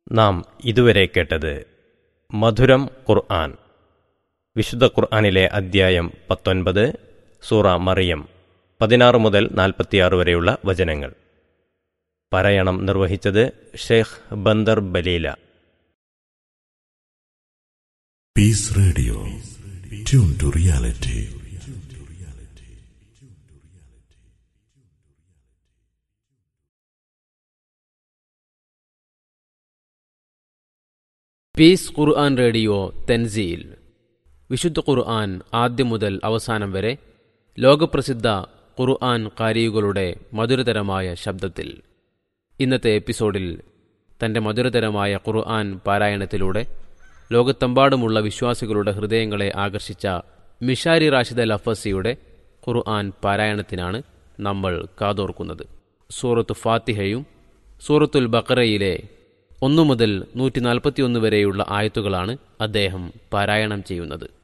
നാം ഇതുവരെ കേട്ടത് മധുരം ഖുർആൻ വിശുദ്ധ ഖുർആനിലെ അദ്ധ്യായം പത്തൊൻപത് സൂറ മറിയം പതിനാറ് മുതൽ നാൽപ്പത്തിയാറ് വരെയുള്ള വചനങ്ങൾ പറയണം നിർവഹിച്ചത് Sheikh Bandar Baleela peace radio tune to reality peace Quran radio തെൻസീൽ വിശുദ്ധ ഖുർആൻ ആദ്യം മുതൽ അവസാനം വരെ ലോകപ്രസിദ്ധ ഖുർആൻ കാരിയുകളുടെ മധുരതരമായ ശബ്ദത്തിൽ ഇന്നത്തെ എപ്പിസോഡിൽ തൻ്റെ മധുരതരമായ ഖുർആൻ പാരായണത്തിലൂടെ ലോകത്തെമ്പാടുമുള്ള വിശ്വാസികളുടെ ഹൃദയങ്ങളെ ആകർഷിച്ച മിഷാരി റാഷിദ് അൽ അഫസിയുടെ ഖുർആൻ പാരായണത്തിനാണ് നമ്മൾ കാതോർക്കുന്നത് സൂറത്ത് ഫാത്തിഹയും സൂറത്തുൽ ബക്കറയിലെ ഒന്നു മുതൽ നൂറ്റി നാൽപ്പത്തിയൊന്ന് വരെയുള്ള ആയത്തുകളാണ് അദ്ദേഹം പാരായണം ചെയ്യുന്നത്